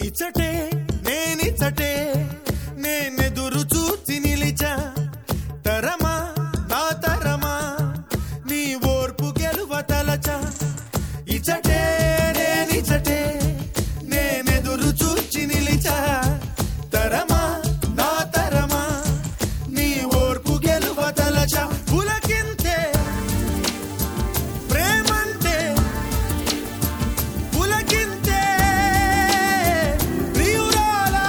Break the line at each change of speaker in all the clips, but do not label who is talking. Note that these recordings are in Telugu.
ఇచ్చటే నేనిచ్చటే నేనెదురు చూచి నిలిచా తరమా నా తరమా నీ ఓర్పు గెలువ తలచా ఇచ్చటే నేనిచ్చటే నేనెదురు చూచి నిలిచా తరమా నా తరమా నీ ఓర్పు గెలువ తలచా పులకింతే ప్రేమంతే పులకింతే ప్రియురాలా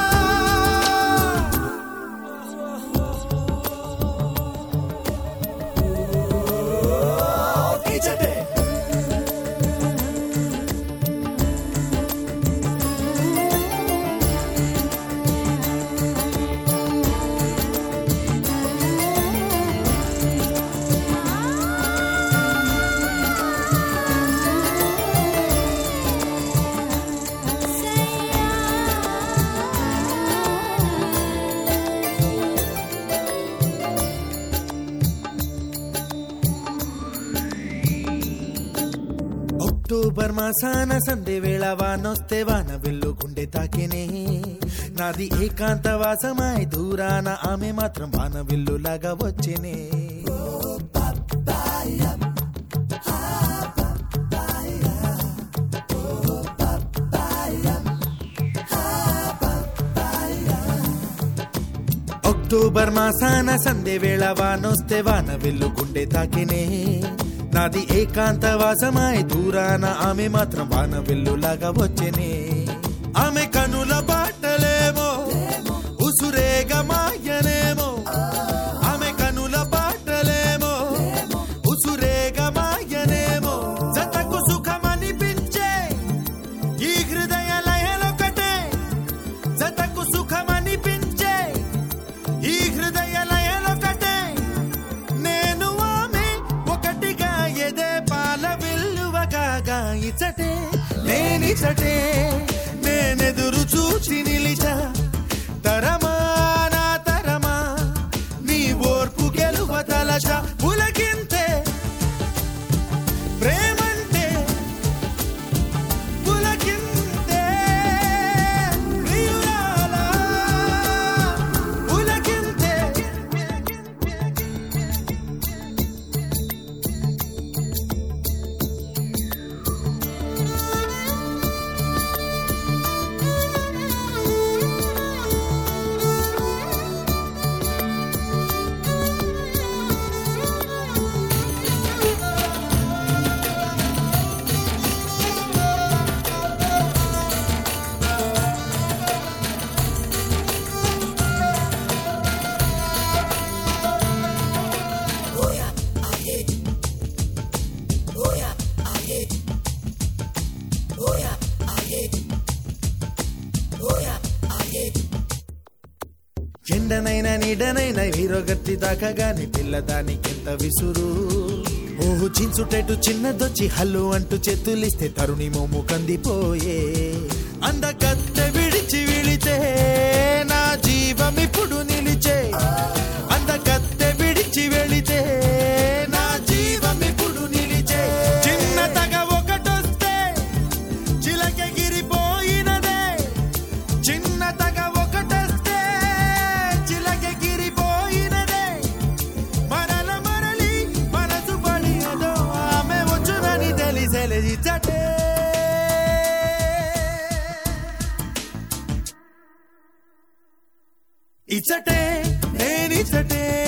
ఇచ్చటే అక్టోబర్ మాసాన సందే వేళ వానొస్తే వాన వెళ్ళు గుండె తాకినే నాది ఏకాంత వాసమాయి దూరాన ఆమె మాత్రం వాన వెల్లులాగా వచ్చేనే అక్టోబర్ మాసాన సందే వేళ వానొస్తే వాన వెళ్ళు గుండె తాకినే నాది ఏకాంత వాసమాయి దూరాన ఆమె మాత్రం వాన వెల్లులాగా వచ్చేనే ఆమె కనుల బాటలేమో ఉసురేగ మాయనేమో ఆమె కనుల బాటలేమో ఉసురేగ మాయనేమో జతకు సుఖమనిపించే ఈ హృదయ లయలొకటే జతకు సుఖమనిపించే ఈ హృదయ లయలొకటే నేను ఆమె ఒకటిగా ఎదే పాల విల్లువగా ఇచ్చటే నేనిచ్చటే నేనెదురు చూచి నిలిచా తరమా నా తరమా నీ ఓర్పు గెలువ తలచ పులకింతే ప్రేమంటే పులకింతే ప్రియురాలా పులకింతే ఎండనైనా నీడనైనా వీరొగట్టి దాకాగాని పిల్లదానికెంత విసురు ఓహు చించుటెటు చిన్నదొచ్చి హల్లు అంటూ చేతులిస్తే తరుణి మోము కందిపోయే అందకత్తె విడిచి విడితే నా జీవమిప్పుడు నిలిచే అందకత్తె విడిచి వెళితే నా జీవమిప్పుడు నిలిచే చిన్న తగ ఒకటొస్తే చిలకెగిరిపోయినదే చిన్న తగ ఒకటొస్తే చిలకెగిరిపోయినదే మరల మరలి మనసు పడి అదో ఆమె వచ్చునని తెలిసెలే ఇచ్చటే ఇచ్చటే నేనిచ్చటే